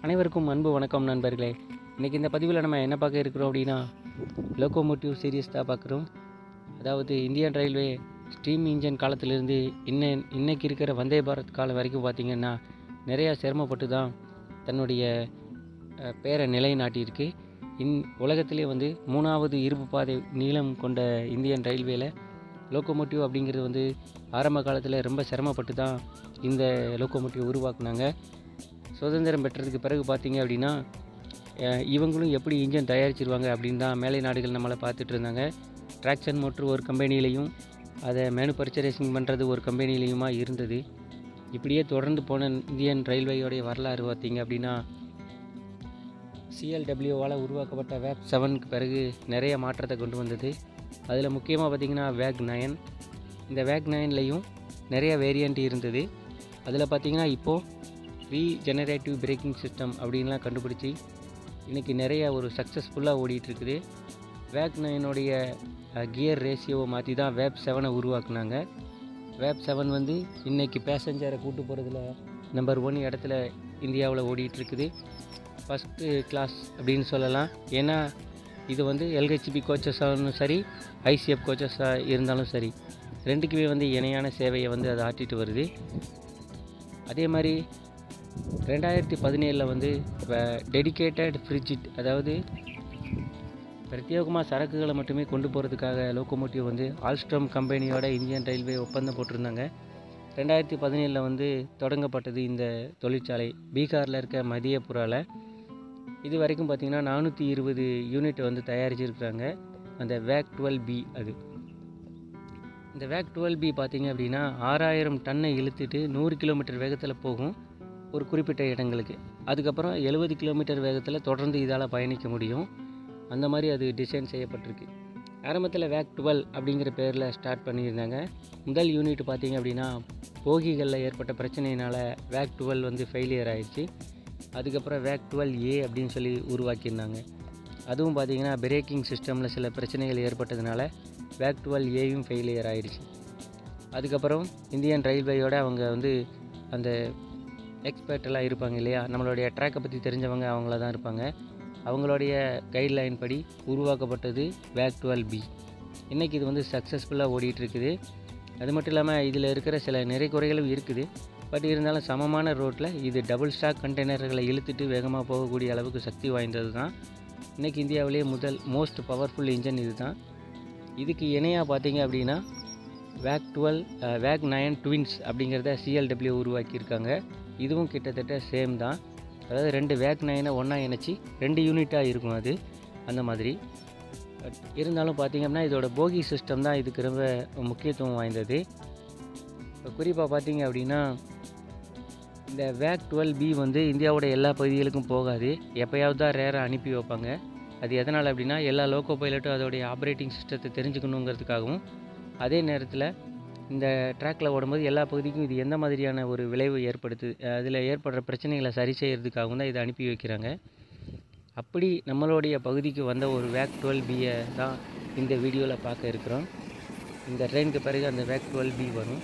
அனைவருக்கும் அன்பு வணக்கம் நண்பர்களே இன்றைக்கி இந்த பதிவில் நம்ம என்ன பார்க்க இருக்கிறோம் அப்படின்னா லோகோமோட்டிவ் சீரியஸ் தான் பார்க்குறோம் அதாவது இந்தியன் ரயில்வே ஸ்டீம் இன்ஜின் காலத்திலிருந்து இன்ன இன்னைக்கு இருக்கிற வந்தே பாரத் காலம் வரைக்கும் பார்த்திங்கன்னா நிறையா சிரமப்பட்டு தான் தன்னுடைய அஹ், பேரை நிலைநாட்டியிருக்கு இன் உலகத்திலே வந்து மூணாவது இருப்பு பாதை நீளம் கொண்ட இந்தியன் ரயில்வேல லோகோமோட்டிவ் அப்படிங்கிறது வந்து ஆரம்ப காலத்தில் ரொம்ப சிரமப்பட்டு தான் இந்த லோகோமோட்டிவ் உருவாக்குனாங்க சுதந்திரம் பெற்றதுக்கு பிறகு பார்த்தீங்க அப்படின்னா அஹ், இவங்களும் எப்படி இன்ஜின் தயாரிச்சிருவாங்க அப்படின்னு தான் மேலை நாடுகள் நம்மளை பார்த்துட்டு இருந்தாங்க ட்ராக்ஷன் மோட்ரு ஒரு கம்பெனிலையும் அதை மேனுஃபேக்சரேஷன் பண்ணுறது ஒரு கம்பெனிலையுமா இருந்தது இப்படியே தொடர்ந்து போன இந்தியன் ரயில்வேயோடைய வரலாறு பார்த்தீங்க அப்படின்னா சிஎல்டபிள்யூவால் உருவாக்கப்பட்ட வேக் செவனுக்கு பிறகு நிறைய மாற்றத்தை கொண்டு வந்தது அதில் முக்கியமாக பார்த்திங்கன்னா வேக் நயன் இந்த வேக் நயன்லேயும் நிறைய வேரியண்ட் இருந்தது அதில் பார்த்திங்கன்னா இப்போது ரீஜெனரேட்டிவ் பிரேக்கிங் சிஸ்டம் அப்படின்லாம் கண்டுபிடிச்சி இன்றைக்கி நிறைய ஒரு சக்ஸஸ்ஃபுல்லாக ஓடிட்டுருக்குது வேக் நயனுடைய கியர் ரேஷியோவை மாற்றி தான் வேப் செவனை உருவாக்குனாங்க வேப் செவன் வந்து இன்றைக்கி பேசஞ்சரை கூட்டு போகிறதுல நம்பர் ஒன் இடத்துல இந்தியாவில் ஓடிட்டுருக்குது ஃபஸ்ட்டு கிளாஸ் அப்படின்னு சொல்லலாம் ஏன்னா இது வந்து எல்ஹெச்பி கோச்சஸாகவும் சரி ஐசிஎஃப் கோச்சஸாக இருந்தாலும் சரி ரெண்டுக்குமே வந்து இணையான சேவையை வந்து அது ஆட்டிட்டு வருது அதே மாதிரி ரெண்டாயிரத்தி பதினேழில் வந்து டெடிகேட்டட் ஃப்ரிட்ஜிட் அதாவது பிரத்யேகமாக சரக்குகளை மட்டுமே கொண்டு போகிறதுக்காக லோக்கோமோட்டிவ் வந்து ஆல்ஸ்ட்ரம் கம்பெனியோட இந்தியன் ரயில்வே ஒப்பந்தம் போட்டிருந்தாங்க ரெண்டாயிரத்தி பதினேழில் வந்து தொடங்கப்பட்டது இந்த தொழிற்சாலை பீகாரில் இருக்க மதியபுராவில் இது வரைக்கும் பார்த்திங்கன்னா நானூற்றி இருபது யூனிட் வந்து தயாரிச்சிருக்கிறாங்க அந்த வேக் டுவெல் பி அது இந்த வேக் டுவெல் பி பார்த்திங்க அப்படின்னா ஆறாயிரம் டன்னை இழுத்துட்டு நூறு கிலோமீட்டர் வேகத்தில் போகும் ஒரு குறிப்பிட்ட இடங்களுக்கு அதுக்கப்புறம் எழுபது கிலோமீட்டர் வேகத்தில் தொடர்ந்து இதால் பயணிக்க முடியும் அந்த மாதிரி அது டிசைன் செய்யப்பட்டிருக்கு ஆரம்பத்தில் வேக் டுவெல் அப்படிங்கிற பேரில் ஸ்டார்ட் பண்ணியிருந்தாங்க முதல் யூனிட் பார்த்திங்க அப்படின்னா போகிகளில் ஏற்பட்ட பிரச்சனையினால் வேக் டுவெல் வந்து ஃபெயிலியர் ஆயிடுச்சு அதுக்கப்புறம் வேக் டுவெல் ஏ அப்படின்னு சொல்லி உருவாக்கியிருந்தாங்க அதுவும் பார்த்திங்கன்னா பிரேக்கிங் சிஸ்டமில் சில பிரச்சனைகள் ஏற்பட்டதுனால வேக் டுவெல் ஏயும் ஃபெயிலியர் ஆயிடுச்சு அதுக்கப்புறம் இந்தியன் ரயில்வேயோட அவங்க வந்து அந்த எக்ஸ்பர்ட் எல்லாம் இருப்பாங்க இல்லையா நம்மளுடைய ட்ராக்கை பற்றி தெரிஞ்சவங்க அவங்கள தான் இருப்பாங்க அவங்களுடைய கைட்லைன் படி உருவாக்கப்பட்டது வேக் டுவெல் பி இன்றைக்கி இது வந்து சக்ஸஸ்ஃபுல்லாக ஓடிட்டுருக்குது அது மட்டும் இல்லாமல் இதில் இருக்கிற சில நிறை குறைகளும் இருக்குது பட் இருந்தாலும் சமமான ரோட்டில் இது டபுள் ஸ்டாக் கண்டெய்னர்களை இழுத்துட்டு வேகமாக போகக்கூடிய அளவுக்கு சக்தி வாய்ந்தது தான் இன்றைக்கி இந்தியாவிலேயே முதல் மோஸ்ட் பவர்ஃபுல் இன்ஜின் இது தான் இதுக்கு இணையாக பார்த்தீங்க அப்படின்னா wake twelve wake nine twins அப்படிங்கிறத சிஎல்டபிள்யூ உருவாக்கியிருக்காங்க இதுவும் கிட்டத்தட்ட சேம் தான் அதாவது ரெண்டு வேக் நயனை ஒன்றா இணைச்சி ரெண்டு யூனிட்டாக இருக்கும் அது அந்த மாதிரி பட் இருந்தாலும் பார்த்தீங்க அப்படின்னா இதோட போகி சிஸ்டம் தான் இதுக்கு ரொம்ப முக்கியத்துவம் வாய்ந்தது இப்போ குறிப்பாக பார்த்தீங்க அப்படின்னா இந்த வேக் டுவெல் பி வந்து இந்தியாவோட எல்லா பகுதிகளுக்கும் போகாது எப்போயாவது தான் ரேராக அனுப்பி வைப்பாங்க அது எதனால் அப்படின்னா எல்லா லோக்கோ பைலட்டும் அதோடைய ஆப்ரேட்டிங் சிஸ்டத்தை தெரிஞ்சுக்கணுங்கிறதுக்காகவும் அதே நேரத்தில் இந்த ட்ராக்கில் ஓடும்போது எல்லா பகுதிக்கும் இது எந்த மாதிரியான ஒரு விளைவு ஏற்படுத்து அதில் ஏற்படுற பிரச்சனைகளை சரி செய்கிறதுக்காகவும் தான் இதை அனுப்பி வைக்கிறாங்க அப்படி நம்மளுடைய பகுதிக்கு வந்த ஒரு வேக் டுவெல் பியை தான் இந்த வீடியோவில் பார்க்க இருக்கிறோம் இந்த ட்ரெயினுக்கு பிறகு அந்த வேக் டுவெல் பி வரும்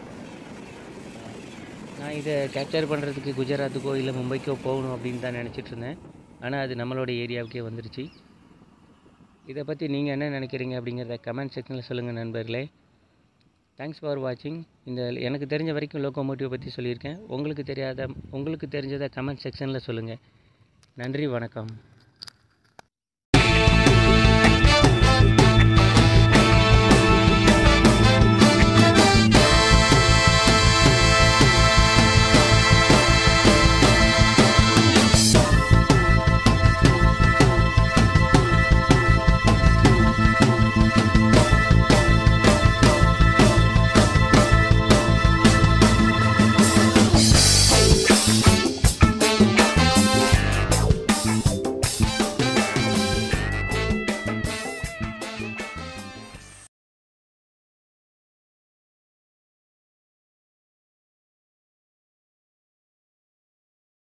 நான் இதை கேப்சர் பண்ணுறதுக்கு குஜராத்துக்கோ இல்லை மும்பைக்கோ போகணும் அப்படின்னு தான் நினச்சிட்டு இருந்தேன் ஆனால் அது நம்மளோட ஏரியாவுக்கே வந்துருச்சு இதை பற்றி நீங்கள் என்ன நினைக்கிறீங்க அப்படிங்கிறத கமெண்ட் செக்ஷனில் சொல்லுங்கள் நண்பர்களே தேங்க்ஸ் ஃபார் வாட்சிங் இந்த எனக்கு தெரிஞ்ச வரைக்கும் லோக்கோமோட்டிவ் பற்றி சொல்லியிருக்கேன் உங்களுக்கு தெரியாத உங்களுக்கு தெரிஞ்சதை கமெண்ட் செக்ஷனில் சொல்லுங்கள் நன்றி வணக்கம்